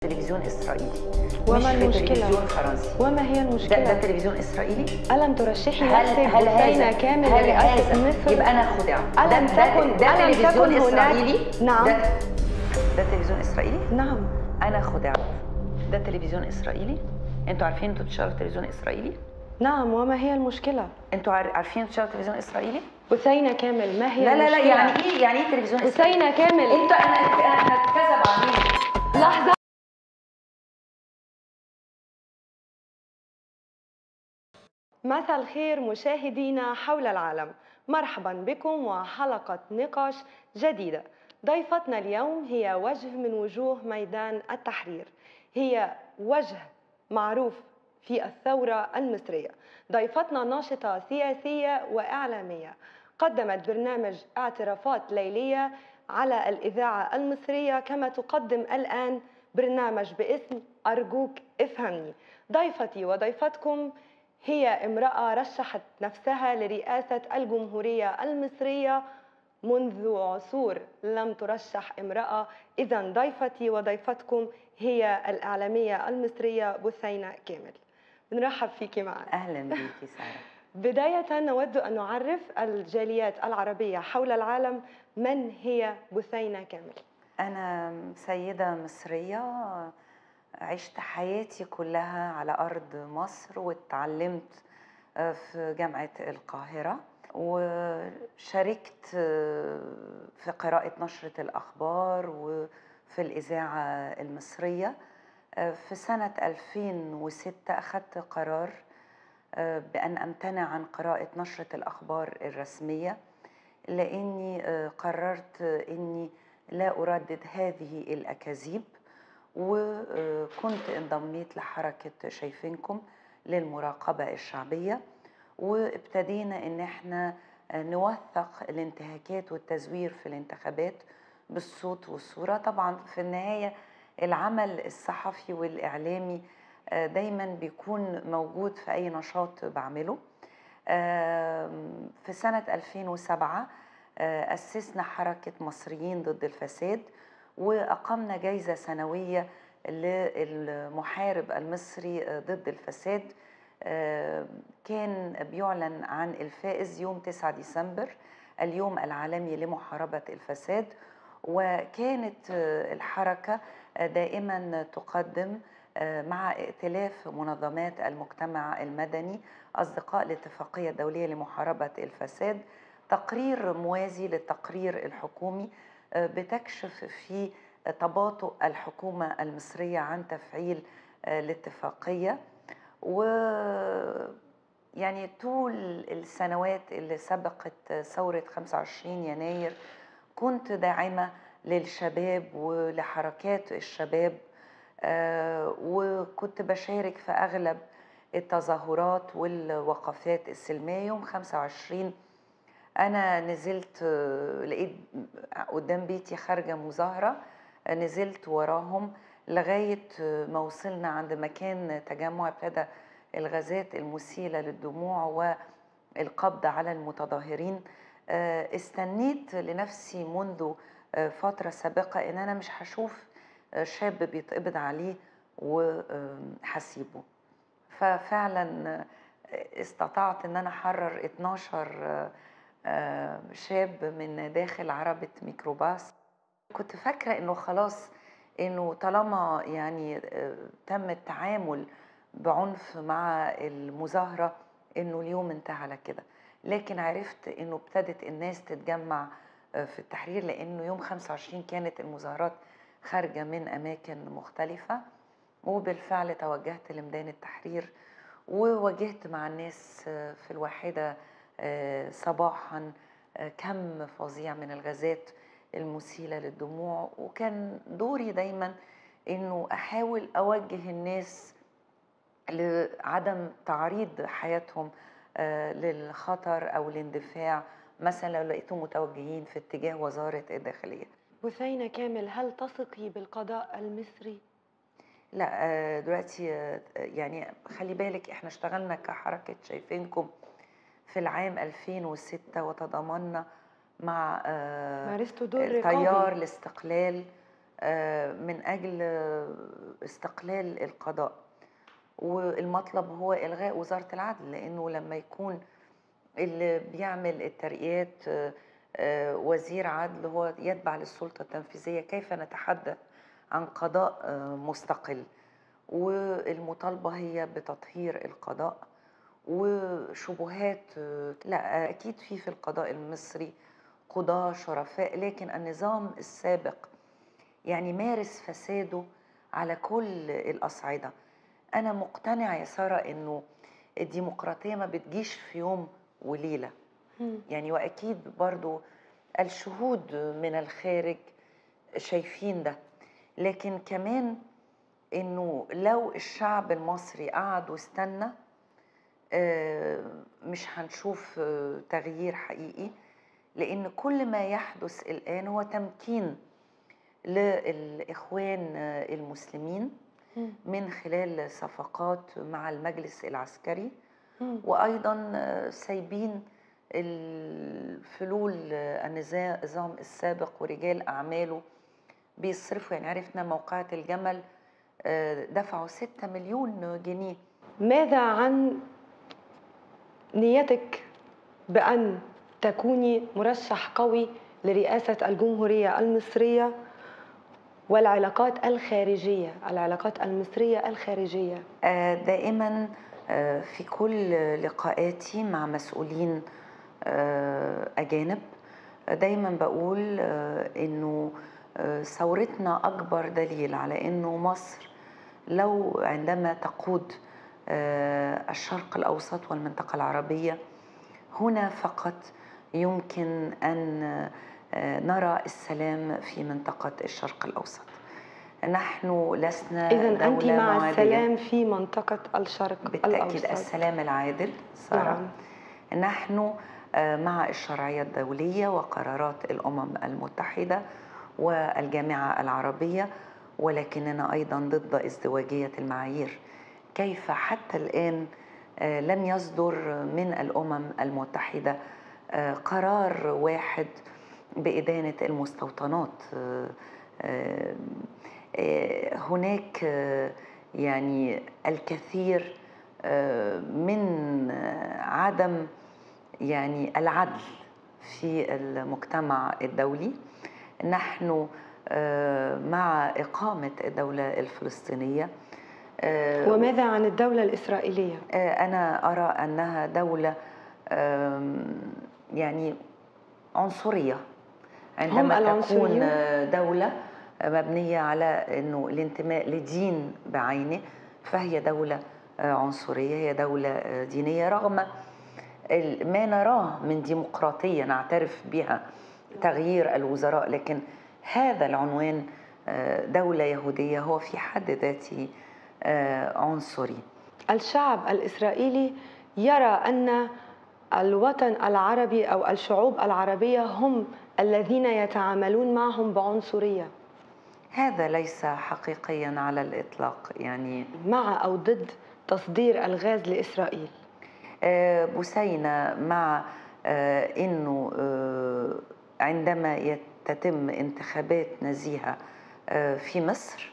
تلفزيون اسرائيلي وما مش في المشكلة؟ تلفزيون فرنسي وما هي ده, ده المشكلة؟ تلفزيون اسرائيلي ألم ترشحي هل نفسك هل بثينة هذا كامل هل لرئاسة هذا مصر؟ يبقى انا خدع ألم ده, ده, تكن- ده ألم تلفزيون تكن هناك- اسرائيلي نعم. ده, ده تلفزيون اسرائيلي نعم انا خدعت ده تلفزيون اسرائيلي انتوا عارفين انتوا بتشتغلوا في تلفزيون اسرائيلي نعم وما هي المشكلة؟ انتوا عار- عارفين انتوا بتشتغلوا في تلفزيون اسرائيلي بثينة كامل ما هي لا لا لا المشكلة؟ يعني ايه يعني ايه تلفزيون اسرائيلي بثينة كامل انت انا انا اتكذب عليك لحظة مساء الخير مشاهدينا حول العالم مرحبا بكم وحلقة نقاش جديدة ضيفتنا اليوم هي وجه من وجوه ميدان التحرير هي وجه معروف في الثورة المصرية ضيفتنا ناشطة سياسية وإعلامية قدمت برنامج اعترافات ليلية على الإذاعة المصرية كما تقدم الآن برنامج باسم أرجوك افهمني ضيفتي وضيفتكم هي امرأة رشحت نفسها لرئاسة الجمهورية المصرية منذ عصور لم ترشح امرأة إذا ضيفتي وضيفتكم هي الإعلامية المصرية بثينة كامل بنرحب فيكي معنا اهلا بيكي ساره بداية نود أن نعرف الجاليات العربية حول العالم من هي بثينة كامل أنا سيدة مصرية عشت حياتي كلها على أرض مصر واتعلمت في جامعة القاهرة وشاركت في قراءة نشرة الأخبار وفي الإذاعة المصرية في سنة 2006 أخذت قرار بأن أمتنع عن قراءة نشرة الأخبار الرسمية لأني قررت أني لا أردد هذه الأكاذيب وكنت انضميت لحركة شايفينكم للمراقبة الشعبية وابتدينا ان احنا نوثق الانتهاكات والتزوير في الانتخابات بالصوت والصورة طبعا في النهاية العمل الصحفي والإعلامي دايما بيكون موجود في أي نشاط بعمله في سنة 2007 أسسنا حركة مصريين ضد الفساد وأقمنا جايزة سنوية للمحارب المصري ضد الفساد كان بيعلن عن الفائز يوم 9 ديسمبر اليوم العالمي لمحاربة الفساد وكانت الحركة دائما تقدم مع ائتلاف منظمات المجتمع المدني أصدقاء الاتفاقية الدولية لمحاربة الفساد تقرير موازي للتقرير الحكومي بتكشف في تباطؤ الحكومة المصرية عن تفعيل الاتفاقية و يعني طول السنوات اللي سبقت ثورة 25 يناير كنت داعمة للشباب ولحركات الشباب وكنت بشارك في أغلب التظاهرات والوقفات السلمية يوم 25 انا نزلت لقيت قدام بيتي خارجه مظاهره نزلت وراهم لغايه ما وصلنا عند مكان تجمع ابتدى الغازات المسيله للدموع والقبض على المتظاهرين استنيت لنفسي منذ فتره سابقه ان انا مش هشوف شاب بيتقبض عليه وهسيبه ففعلا استطعت ان انا احرر 12 شاب من داخل عربة ميكروباص كنت فاكرة انه خلاص انه طالما يعني تم التعامل بعنف مع المظاهرة انه اليوم انتهى على كده لكن عرفت انه ابتدت الناس تتجمع في التحرير لانه يوم 25 كانت المظاهرات خارجة من اماكن مختلفة وبالفعل توجهت لميدان التحرير وواجهت مع الناس في الواحده صباحا كم فظيع من الغازات المسيلة للدموع وكان دوري دايما انه احاول اوجه الناس لعدم تعريض حياتهم للخطر او الاندفاع مثلا لو لقيتهم متوجهين في اتجاه وزارة الداخلية بثينة كامل هل تثقي بالقضاء المصري؟ لا دلوقتي يعني خلي بالك احنا اشتغلنا كحركة شايفينكم في العام 2006 وتضامنا مع مارستوا دور تيار رقابي الاستقلال آه، من أجل استقلال القضاء والمطلب هو إلغاء وزارة العدل لأنه لما يكون اللي بيعمل الترقيات آه، آه، وزير عدل هو يتبع للسلطة التنفيذية كيف نتحدث عن قضاء آه، مستقل والمطالبة هي بتطهير القضاء وشبهات آه، لا أكيد في في القضاء المصري قضاة شرفاء لكن النظام السابق يعني مارس فساده على كل الأصعدة أنا مقتنعة يا سارة إنه الديمقراطية ما بتجيش في يوم وليلة مم. يعني واكيد برضو الشهود من الخارج شايفين ده لكن كمان انه لو الشعب المصري قعد واستنى آه، مش هنشوف آه، تغيير حقيقي لان كل ما يحدث الان هو تمكين للاخوان آه، المسلمين مم. من خلال صفقات مع المجلس العسكري مم. وايضا آه، سايبين الفلول آه، النظام النظام السابق ورجال اعماله بيصرفوا يعني عرفنا موقعة الجمل آه، دفعوا 6 مليون جنيه ماذا عن نيتك بأن تكوني مرشح قوي لرئاسة الجمهورية المصرية والعلاقات الخارجية العلاقات المصرية الخارجية آه، دائما آه، في كل لقاءاتي مع مسؤولين آه، أجانب آه، دايما بقول آه، إنه آه، ثورتنا أكبر دليل على إنه مصر لو عندما تقود آه، الشرق الأوسط والمنطقة العربية هنا فقط يمكن أن آه، نرى السلام في منطقة الشرق الأوسط نحن لسنا إذا أنت دولة مع معادية. السلام في منطقة الشرق بالتأكيد الأوسط السلام العادل سارة نعم. نحن آه، مع الشرعية الدولية وقرارات الأمم المتحدة والجامعة العربية ولكننا أيضا ضد ازدواجية المعايير كيف حتى الآن آه، لم يصدر من الأمم المتحدة آه، قرار واحد بإدانة المستوطنات آه، آه، آه، هناك آه، يعني الكثير آه، من آه، عدم يعني العدل في المجتمع الدولي نحن آه، مع إقامة الدولة الفلسطينية آه، وماذا عن الدولة الإسرائيلية؟ آه، أنا أرى أنها دولة آم، يعني عنصرية عندما تكون العنصريون؟ آه، دولة مبنية على أنه الانتماء لدين بعينه فهي دولة آه، عنصرية هي دولة آه، دينية رغم ال- ما نراه من ديمقراطية نعترف بها تغيير الوزراء لكن هذا العنوان آه، دولة يهودية هو في حد ذاته آه، عنصري الشعب الإسرائيلي يرى أن الوطن العربي أو الشعوب العربية هم الذين يتعاملون معهم بعنصرية هذا ليس حقيقيا على الإطلاق يعني مع أو ضد تصدير الغاز لإسرائيل آه، بوسينة مع آه، انه آه، عندما يت- تتم انتخابات نزيهه آه، في مصر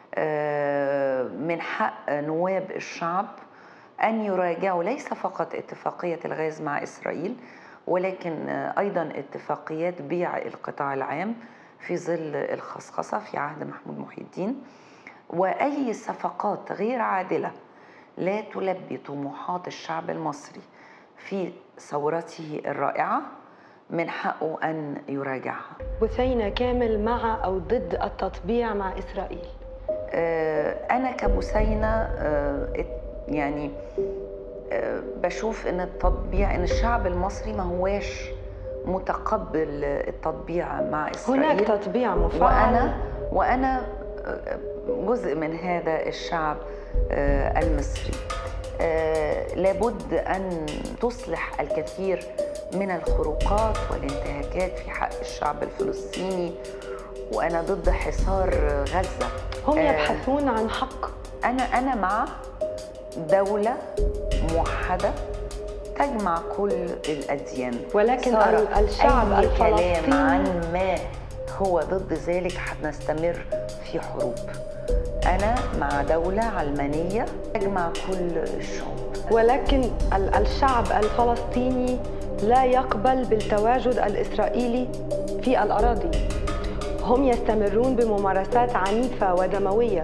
آه، من حق نواب الشعب ان يراجعوا ليس فقط اتفاقيه الغاز مع اسرائيل ولكن آه، ايضا اتفاقيات بيع القطاع العام في ظل الخصخصه في عهد محمود محي الدين واي صفقات غير عادله لا تلبي طموحات الشعب المصري في ثورته الرائعه من حقه ان يراجعها. بثينة كامل مع أو ضد التطبيع مع إسرائيل آه، انا كبثينه آه، ات- يعني آه، بشوف ان التطبيع ان الشعب المصري ما هواش متقبل التطبيع مع اسرائيل هناك تطبيع مفعل وانا وانا جزء من هذا الشعب آه، المصري آه، لابد ان تصلح الكثير من الخروقات والانتهاكات في حق الشعب الفلسطيني وانا ضد حصار غزه هم آه، يبحثون عن حق انا انا مع دوله موحده تجمع كل الاديان ولكن سارة، ال- الشعب أي كلام الفلسطيني عن ما هو ضد ذلك هنستمر في حروب أنا مع دولة علمانية تجمع كل الشعوب ولكن ال- الشعب الفلسطيني لا يقبل بالتواجد الإسرائيلي في الأراضي هم يستمرون بممارسات عنيفة ودموية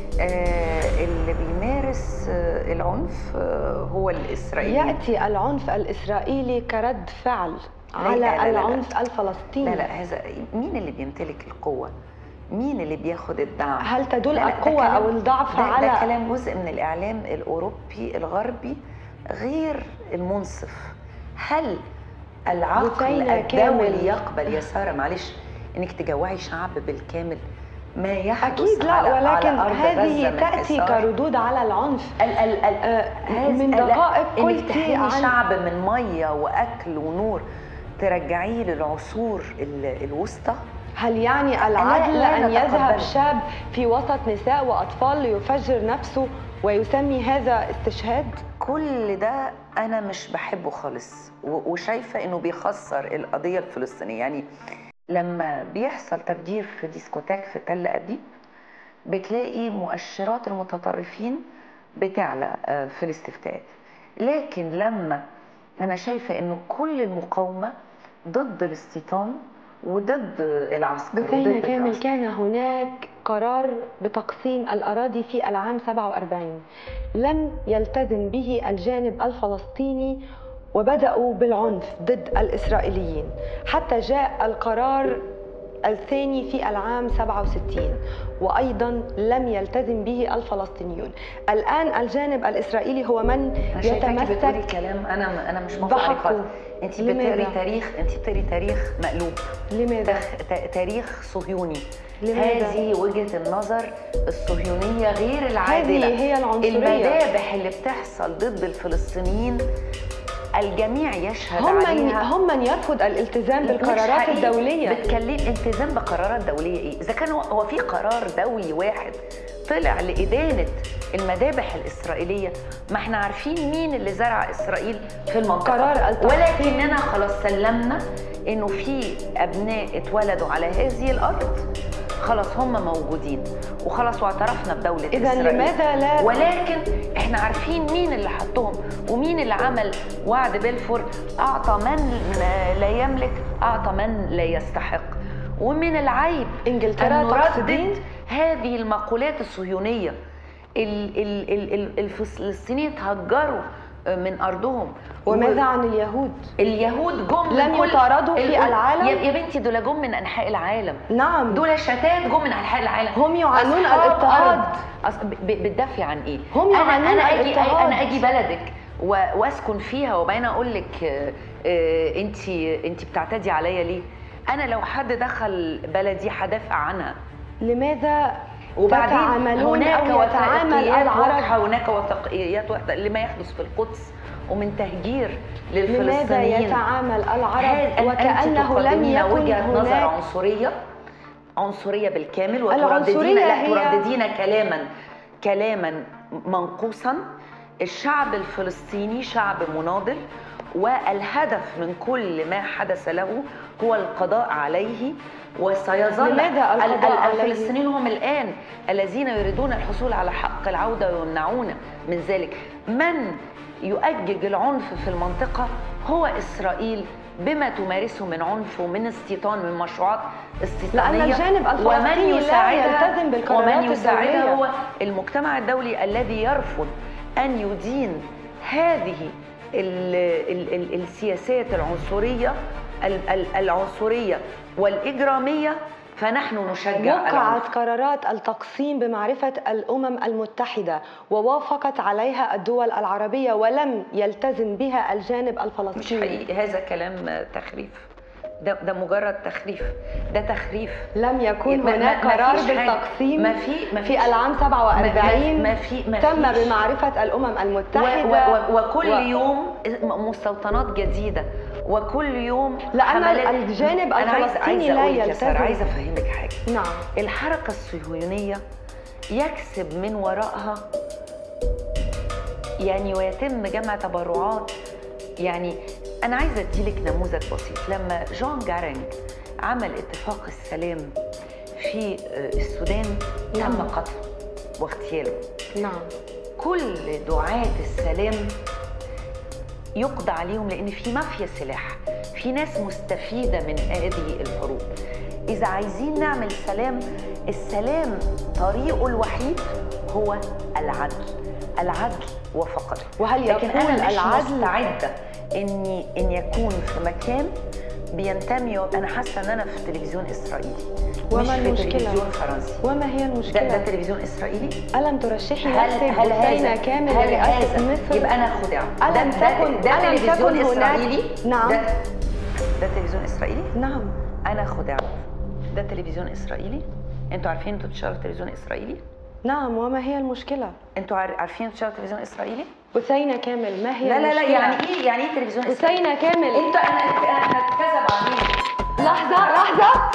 آه، اللي بيمارس آه، العنف آه، هو الإسرائيلي يأتي العنف الإسرائيلي كرد فعل لا، على لا، لا، لا. العنف الفلسطيني لا لا هذا مين اللي بيمتلك القوة؟ مين اللي بياخد الدعم؟ هل تدل لا، لا، ده القوة كلام- أو الضعف ده, على ده كلام جزء من الإعلام الأوروبي الغربي غير المنصف هل العقل بثينة الدولي كامل. يقبل يا سارة معلش إنك تجوعي شعب بالكامل ما يحدث أكيد لا على ولكن على أرض هذه غزة من تأتي حصار. كردود على العنف ال ال ال آه، هذا- من لا، دقائق انك قلتي تحرمي عن شعب من ميه واكل ونور ترجعيه للعصور ال- الوسطى هل يعني العدل لا أن يذهب نتقبله. شاب في وسط نساء وأطفال ليفجر نفسه ويسمي هذا استشهاد؟ كل ده انا مش بحبه خالص و- وشايفه انه بيخسر القضيه الفلسطينيه يعني لما بيحصل تفجير في ديسكوتاك في تل ابيب بتلاقي مؤشرات المتطرفين بتعلى آه، في الاستفتاءات لكن لما انا شايفه انه كل المقاومه ضد الاستيطان وضد العسكر بثينة وضد كامل العسكر. كان هناك قرار بتقسيم الأراضي في العام 47 لم يلتزم به الجانب الفلسطيني وبدأوا بالعنف ضد الإسرائيليين حتى جاء القرار الثاني في العام 67 وأيضا لم يلتزم به الفلسطينيون الآن الجانب الإسرائيلي هو من انا شايفاكي بتقولي يتمسك كلام انا انا مش موافقه عليه بحقه. خالص انت لماذا؟ بتقري تاريخ انت بتقري تاريخ مقلوب لماذا؟ تخ- تا- تاريخ صهيوني لماذا؟ هذه وجهه النظر الصهيونيه غير العادله هذه هي العنصرية المذابح اللي بتحصل ضد الفلسطينيين الجميع يشهد هم من عليها هم من يرفض الالتزام مش بالقرارات حقيقي. الدولية بتكلم التزام بقرارات دوليه ايه؟ اذا كان هو- هو في قرار دولي واحد طلع لادانه المذابح الاسرائيليه ما احنا عارفين مين اللي زرع اسرائيل في المنطقه قرار التقسيم. ولكننا خلاص سلمنا انه في ابناء اتولدوا على هذه الارض خلاص هم موجودين وخلاص واعترفنا بدوله إذا اسرائيل لماذا لا ولكن احنا عارفين مين اللي حطهم ومين اللي عمل وعد بلفور اعطى من لا يملك اعطى من لا يستحق ومن العيب إنجلترا ان تقصدين؟ نردد هذه المقولات الصهيونيه ال- ال- ال- ال- الفلسطينيين اتهجروا من ارضهم وماذا و- عن اليهود؟ اليهود جم من لم كل- يطاردوا في ال- العالم؟ يا يا بنتي دول جم من انحاء العالم نعم دول شتات جم من انحاء العالم هم يعانون أصحاب الاضطهاد. أرض. أص... ب... ب- بتدافعي عن ايه؟ هم انا يعانون انا اجي الاضطهاد. انا اجي بلدك و... واسكن فيها وبعدين اقول لك انت انت بتعتدي عليا ليه؟ انا لو حد دخل بلدي هدافع عنها لماذا وبعدين تتعاملون هناك أو يتعامل وثائقيات العرب واضحه هناك وثائقيات واضحه لما يحدث في القدس ومن تهجير لماذا للفلسطينيين يتعامل هذا- العرب أن- وكأنه أنت لم تقدمين يكن وجهة نظر هناك عنصرية عنصرية بالكامل وترددين العنصرية لا هي- ترددين كلاما كلاما منقوصا الشعب الفلسطيني شعب مناضل والهدف من كل ما حدث له هو القضاء عليه وسيظل لماذا ال- القضاء ال- عليه؟ الفلسطينيين هم الآن الذين يريدون الحصول على حق العودة ويمنعون من ذلك من يؤجج العنف في المنطقة هو إسرائيل بما تمارسه من عنف ومن استيطان من مشروعات استيطانية لأن الجانب الفلسطيني لا يساعدها- يلتزم بالقرارات ومن يساعدها الدولية. هو المجتمع الدولي الذي يرفض أن يدين هذه ال ال ال السياسات العنصرية ال- ال- العنصرية والإجرامية فنحن نشجع العنف. وقعت قرارات التقسيم بمعرفة الأمم المتحدة ووافقت عليها الدول العربية ولم يلتزم بها الجانب مش الفلسطيني حقيقي هذا كلام تخريف ده ده مجرد تخريف ده تخريف لم يكن ما- هناك ما- ما قرار فيش حاجة. بالتقسيم ما في ما في فيش العام 47 ما في ما تم فيش. بمعرفة الأمم و المتحدة و و وكل و- يوم مستوطنات جديدة وكل يوم لأن حملات- الجانب أنا عايزة- الفلسطيني عايزة لا أقولك يا سارة، يلتزم. عايزة أفهمك حاجة نعم الحركة الصهيونية يكسب من وراءها يعني ويتم جمع تبرعات يعني أنا عايزة أديلك نموذج بسيط لما جون جارينج عمل اتفاق السلام في آه، السودان تم نعم. قتله واغتياله نعم كل دعاة السلام يقضى عليهم لان في مافيا سلاح في ناس مستفيده من هذه الحروب اذا عايزين نعمل سلام السلام طريقه الوحيد هو العدل العدل وفقط وهل لكن يقول انا مش العدل مستعده اني ان يكون في مكان بينتمي انا حاسه ان انا في تلفزيون اسرائيلي وما مش في المشكلة؟ تلفزيون فرنسي وما هي ده, ده المشكلة؟ تلفزيون اسرائيلي ألم ترشحي هل نفسك هل حسينة هذا كامل هل لرئاسة هذا مصر؟ يبقى انا خدع ألم ده, ده, تكن- ده ألم تلفزيون تكن هناك- اسرائيلي نعم. ده, ده تلفزيون اسرائيلي نعم انا خدعت ده تلفزيون اسرائيلي انتوا عارفين انتوا بتشتغلوا تلفزيون اسرائيلي نعم وما هي المشكلة؟ انتوا عار- عارفين بتشتغلوا تلفزيون اسرائيلي حسينة كامل ما هي لا لا لا المشكلة؟ يعني ايه يعني ايه تلفزيون اسرائيلي حسينة كامل انت انا انا هتكذب عليك لحظة لحظة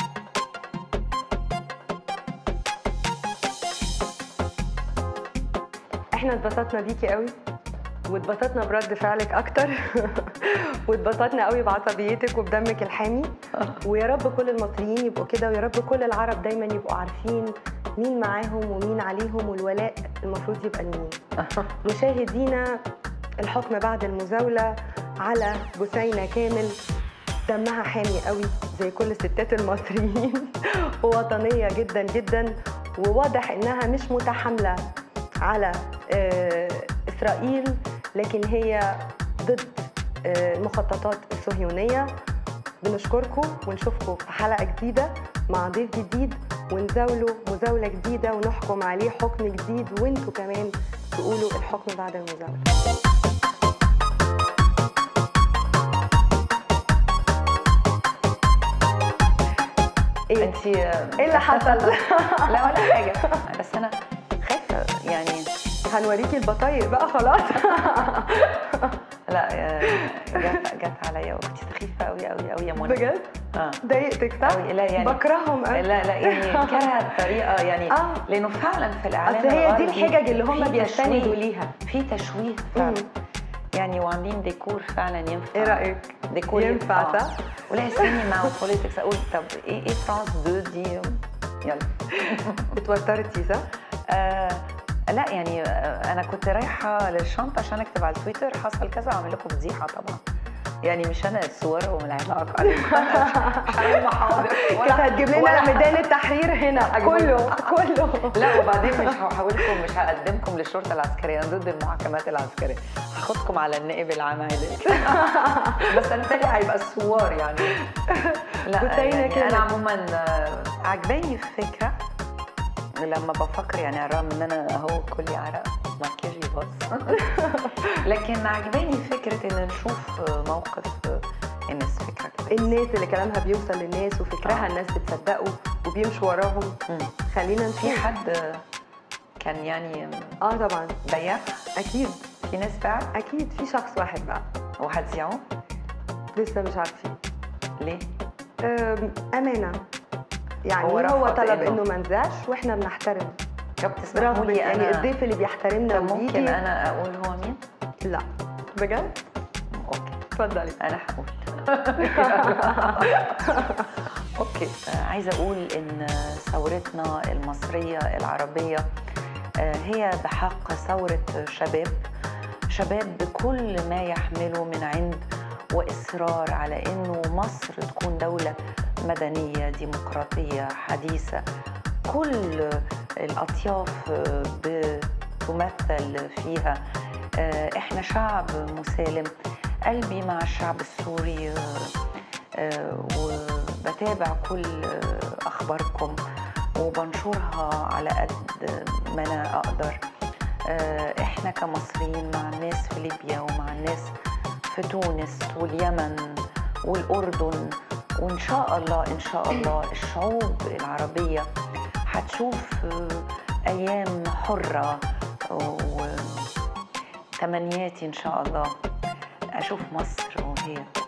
احنا اتبسطنا بيكي قوي واتبسطنا برد فعلك اكتر واتبسطنا قوي بعصبيتك وبدمك الحامي ويا رب كل المصريين يبقوا كده ويا رب كل العرب دايما يبقوا عارفين مين معاهم ومين عليهم والولاء المفروض يبقى لمين مشاهدينا الحكم بعد المزاولة على بثينة كامل دمها حامي قوي زي كل ستات المصريين ووطنية جدا جدا وواضح انها مش متحاملة على آه، اسرائيل لكن هي ضد آه، المخططات الصهيونية بنشكركم ونشوفكم في حلقة جديدة مع ضيف جديد ونزاوله مزاولة جديدة ونحكم عليه حكم جديد وانتوا كمان تقولوا الحكم بعد المزاولة ايه انت ايه اللي حصل؟ لا ولا حاجه بس انا خايفه يعني هنوريكي البطايق بقى خلاص لا آه، جت جت عليا اختي سخيفه قوي قوي قوي يا منى بجد اه ضايقتك صح؟ أوي، لا يعني- بكرههم قوي لا لا يعني كرهت طريقه يعني آه. لانه فعلا في الاعلام اصل هي دي الغربي الحجج اللي هم في بيستندوا تشويه. ليها في تشويه مم. فعلا يعني وعاملين ديكور فعلا ينفع ايه رايك؟ ديكور ينفع آه. صح؟ ولا يسالني مع بوليتكس اقول طب ايه ايه فرانس 2 دي يلا اتوترتي صح؟ آه لا يعني آه انا كنت رايحه للشنطه عشان اكتب على التويتر حصل كذا واعمل لكم فضيحه طبعا يعني مش انا الصور وملهاش علاقه مش انا المحاضر كانت هتجيب لنا ميدان التحرير هنا أجيبه. كله كله لا وبعدين مش هحولكم مش هقدمكم للشرطه العسكريه انا ضد المحاكمات العسكريه هاخدكم على النائب العام عادل بس انا تاني هيبقى الثوار يعني لا بتاينة يعني كده. انا عموما آه، عجباني الفكره لما بفكر يعني على الرغم ان انا اهو كلي عرق مكياجي باظ لكن عجباني فكره ان نشوف آه، موقف آه، الناس فكره كويسه الناس اللي كلامها بيوصل للناس وفكرها آه. الناس بتصدقه وبيمشوا وراهم مم. خلينا في نشوف حد آه، كان يعني اه طبعا بياع اكيد في ناس باعت اكيد في شخص واحد بقى وهتذيعوه لسه مش عارفين ليه؟ أم، امانه يعني هو هو, رفض طلب إنه- انه ما نزعش واحنا بنحترم طب تسمحوا رغم لي يعني انا الضيف اللي بيحترمنا طب ممكن وبيجي انا اقول هو مين؟ لا بجد اوكي اتفضلي انا هقول اوكي آه، عايزه اقول ان ثورتنا المصريه العربيه آه، هي بحق ثوره شباب شباب بكل ما يحمله من عند واصرار على انه مصر تكون دوله مدنيه ديمقراطيه حديثه كل الاطياف آه، بتمثل فيها آه، احنا شعب مسالم قلبي مع الشعب السوري آه، آه، وبتابع كل آه، اخباركم وبنشرها على قد ما انا اقدر آه، احنا كمصريين مع الناس في ليبيا ومع الناس في تونس واليمن والاردن وان شاء الله ان شاء الله الشعوب العربيه هتشوف آه، ايام حره وتمنياتي ان شاء الله اشوف مصر وهي